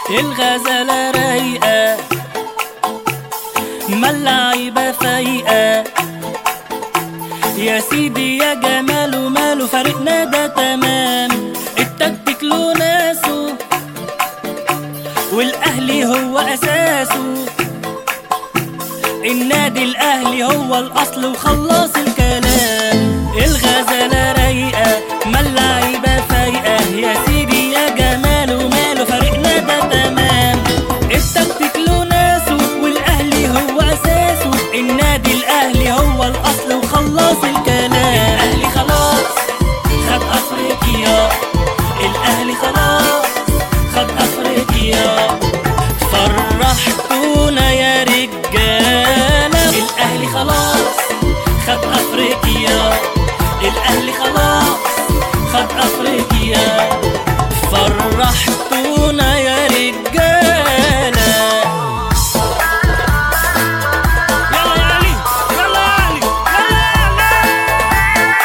الغزالة رايقة ما اللعيبة فايقة يا سيدي يا جمال وماله فريقنا ده تمام التكتيك له ناسه والاهلي هو اساسه النادي الاهلي هو الاصل وخلص الكلام الغزاله رايقه ما اللعيبه فايقه يا سيدي يا جمال وماله فريقنا ده تمام التكتيك له ناسه والاهلي هو اساسه النادي الاهلي هو الاصل وخلص الكلام الاهلي خلاص خد افريقيا الاهلي خلاص خد افريقيا فرحتونا يا رجاله الاهلي خلاص خد افريقيا الاهلي خلاص خد افريقيا فرحتونا يا رجاله يلا يا علي يلا يا علي يلا يا علي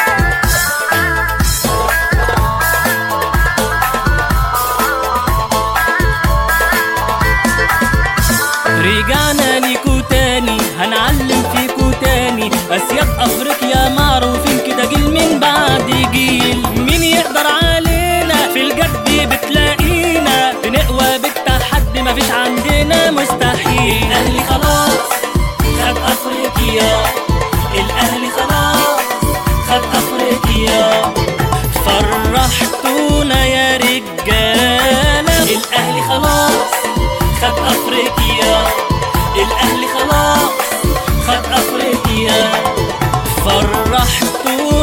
رجعنا ليكو تاني هنعلم فيكو تاني اسياد افريقيا معروفين كده جيل من بعد جيل مين يقدر علينا في الجد بتلاقينا بنقوى بالتحدي مفيش عندنا مستحيل الاهلي خلاص خد افريقيا الاهلي خلاص خد افريقيا فرحتونا يا رجاله الاهلي خلاص خد افريقيا الاهلي خلاص خد افريقيا فرحتونا